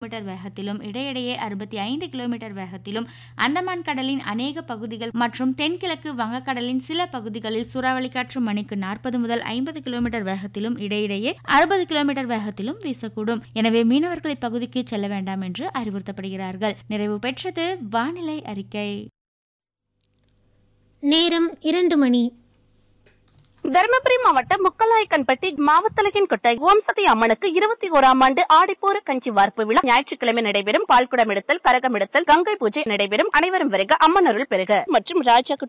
kilometre வேகத்திலும் இடையிடையே அறுபத்தி ஐந்து கிலோமீட்டர் வேகத்திலும் அந்தமான் கடலின் அநேக பகுதிகள் மற்றும் தென்கிழக்கு வங்கக்கடலின் சில பகுதிகளில் சூறாவளி காற்று மணிக்கு நாற்பது முதல் ஐம்பது கிலோமீட்டர் வேகத்திலும் இடையிடையே அறுபது கிலோமீட்டர் வேகத்திலும் வீசக்கூடும் எனவே மீனவர்கள் இப்பகுதிக்கு செல்ல வேண்டாம் என்று அறிவுறுத்தப்படுகிறார்கள் நிறைவு பெற்றது வானிலை அறிக்கை நேரம் இரண்டு மணி தருமபுரி மாவட்டம் முக்கலாய்க்கன்பட்டி மாவத்தலகின் கொட்டை ஓம்சதி அம்மனுக்கு இருபத்தி ஓராம் ஆண்டு ஆடிப்பூர கஞ்சி வார்ப்பு விழா ஞாயிற்றுக்கிழமை நடைபெறும் பால்குடம் எடுத்தல் கரகம் எடுத்தல் கங்கை பூஜை நடைபெறும் அனைவரும் வருக அம்மன் அருள் பெறுக மற்றும் ராஜா